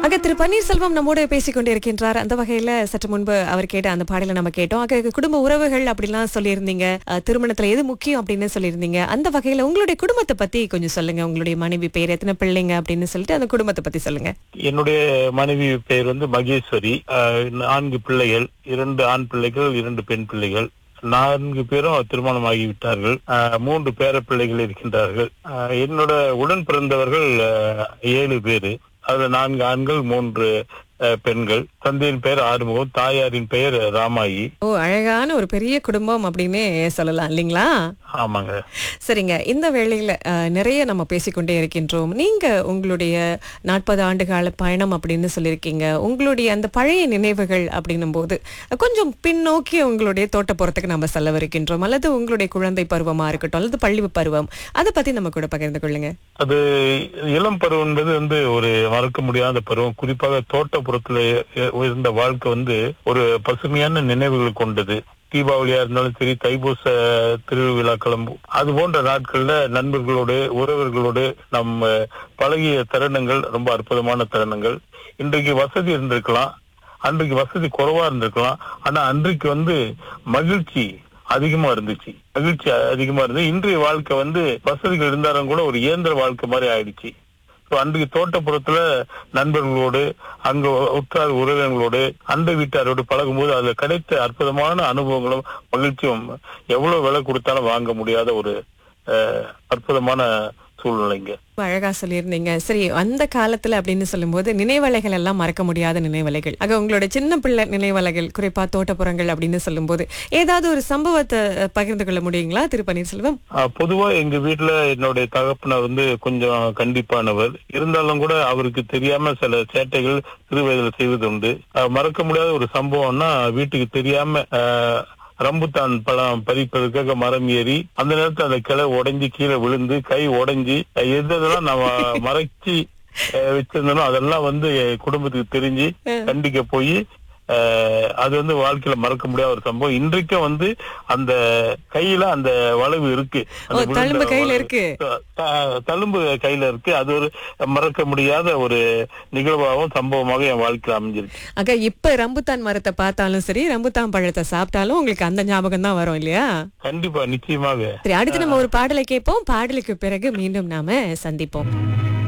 அங்க திரு பன்னீர்செல்வம் நம்மோடு பேசிக் கொண்டிருக்கின்றார் அந்த வகையில சற்று முன்பு அவர் கேட்ட அந்த பாடலை நம்ம கேட்டோம் அங்க குடும்ப உறவுகள் அப்படிலாம் சொல்லியிருந்தீங்க அஹ், திருமணத்துல எது முக்கியம் அப்படின்னு சொல்லியிருந்தீங்க அந்த வகையில உங்களுடைய குடும்பத்தை பத்தி கொஞ்சம் சொல்லுங்க உங்களுடைய மனைவி பேர் எத்தனை பிள்ளைங்க அப்படின்னு சொல்லிட்டு அந்த குடும்பத்தை பத்தி சொல்லுங்க என்னுடைய மனைவி பெயர் வந்து மகேஸ்வரி ஆஹ் நான்கு பிள்ளைகள் இரண்டு ஆண் பிள்ளைகள் இரண்டு பெண் பிள்ளைகள் நான்கு பேரும் திருமணமாகி விட்டார்கள் ஆஹ் மூன்று பேர பிள்ளைகள் இருக்கின்றார்கள் ஆஹ் என்னோட உடன் பிறந்தவர்கள் ஆஹ் ஏழு பேரு அதுல நான்கு ஆண்கள் மூன்று ஆஹ் பெண்கள் தந்தையின் பெயர் ஆறுமுகம் தாயாரின் பெயர் ராமாயி ஓ அழகான ஒரு பெரிய குடும்பம் அப்படின்னே சொல்லலாம் இல்லைங்களா ஆமாங்க சரிங்க இந்த வேளையில அஹ், நிறைய நம்ம பேசிக்கொண்டே இருக்கின்றோம் நீங்க உங்களுடைய நாற்பது ஆண்டு கால பயணம் அப்படின்னு சொல்லியிருக்கீங்க உங்களுடைய அந்த பழைய நினைவுகள் அப்படின்னும் போது கொஞ்சம் பின்னோக்கி உங்களுடைய தோட்டப்புறத்துக்கு நம்ம செல்லவிருக்கின்றோம் அல்லது உங்களுடைய குழந்தை பருவமா இருக்கட்டும் அல்லது பள்ளி பருவம் அதை பத்தி நம்ம கூட பகிர்ந்து கொள்ளுங்க அது இளம் பருவம் என்பது வந்து ஒரு மறக்க முடியாத பருவம் குறிப்பாக தோட்டப்புறத்துல இ- இருந்த வாழ்க்கை வந்து ஒரு பசுமையான நினைவுகள் கொண்டது தீபாவளியா இருந்தாலும் சரி தைப்பூச திருவிழாக்களும் அது போன்ற நாட்கள்ல நண்பர்களோடு உறவர்களோடு நம்ம பழகிய தருணங்கள் ரொம்ப அற்புதமான தருணங்கள் இன்றைக்கு வசதி இருந்திருக்கலாம் அன்றைக்கு வசதி குறைவா இருந்திருக்கலாம் ஆனா அன்றைக்கு வந்து மகிழ்ச்சி அதிகமா இருந்துச்சு மகிழ்ச்சி அதிகமா இருந்து இன்றைய வாழ்க்கை வந்து வசதிகள் இருந்தாலும் கூட ஒரு இயந்திர வாழ்க்கை மாதிரி ஆயிடுச்சு So, அன்றைக்கு தோட்டப்புறத்துல நண்பர்களோடு அங்க உற்றார் உறவினர்களோடு அண்டை வீட்டாரோடு பழகும்போது அதுல கிடைத்த அற்புதமான அனுபவங்களும் மகிழ்ச்சியும் எவ்வளவு விலை கொடுத்தாலும் வாங்க முடியாத ஒரு அஹ், அற்புதமான சூழ்நிலைங்க ரொம்ப அழகா சொல்லியிருந்தீங்க சரி அந்த காலத்துல அப்படின்னு சொல்லும்போது நினைவலைகள் எல்லாம் மறக்க முடியாத நினைவலைகள் ஆக உங்களோட சின்ன பிள்ளை நினைவலைகள் குறிப்பா தோட்டப்புறங்கள் அப்படின்னு சொல்லும்போது ஏதாவது ஒரு சம்பவத்தை அஹ், பகிர்ந்து கொள்ள முடியுங்களா திரு பன்னீர்செல்வம் ஆஹ் பொதுவா எங்க வீட்டுல என்னுடைய தகப்பனர் வந்து கொஞ்சம் கண்டிப்பானவர் இருந்தாலும் கூட அவருக்கு தெரியாம சில சேட்டைகள் சிறு வயதுல செய்வது உண்டு ஆஹ் மறக்க முடியாத ஒரு சம்பவம்னா வீட்டுக்கு தெரியாம ஆஹ் ரம்புத்தான் பழம் பறிப்பதற்காக மரம் ஏறி அந்த நேரத்துல அந்த கிளை உடைஞ்சு கீழே விழுந்து கை உடைஞ்சு எது எதெல்லாம் நம்ம மறைச்சி ஆஹ் வச்சிருந்தனோ அதெல்லாம் வந்து என் குடும்பத்துக்கு தெரிஞ்சு கண்டிக்க போய் ஆஹ் அது வந்து வாழ்க்கையில மறக்க முடியாத ஒரு சம்பவம் இன்றைக்கும் வந்து அந்த கையில அந்த வளைவு இருக்கு அந்த ஓ, விழுந்த தழும்பு கையில வளைவு. இருக்கு. த- த- தழும்பு கையில இருக்கு அது ஒரு மறக்க முடியாத ஒரு நிகழ்வாகவும் சம்பவமாக என் வாழ்க்கையில அமைஞ்சிருக்கு ஆக இப்ப ரம்புத்தான் மரத்தை பார்த்தாலும் சரி ரம்புத்தான் பழத்தை சாப்பிட்டாலும் உங்களுக்கு அந்த ஞாபகம் தான் வரும் இல்லையா கண்டிப்பா நிச்சயமாக சரி அடுத்து நம்ம ஒரு பாடலை கேட்போம் பாடலுக்கு பிறகு மீண்டும் நாம சந்திப்போம்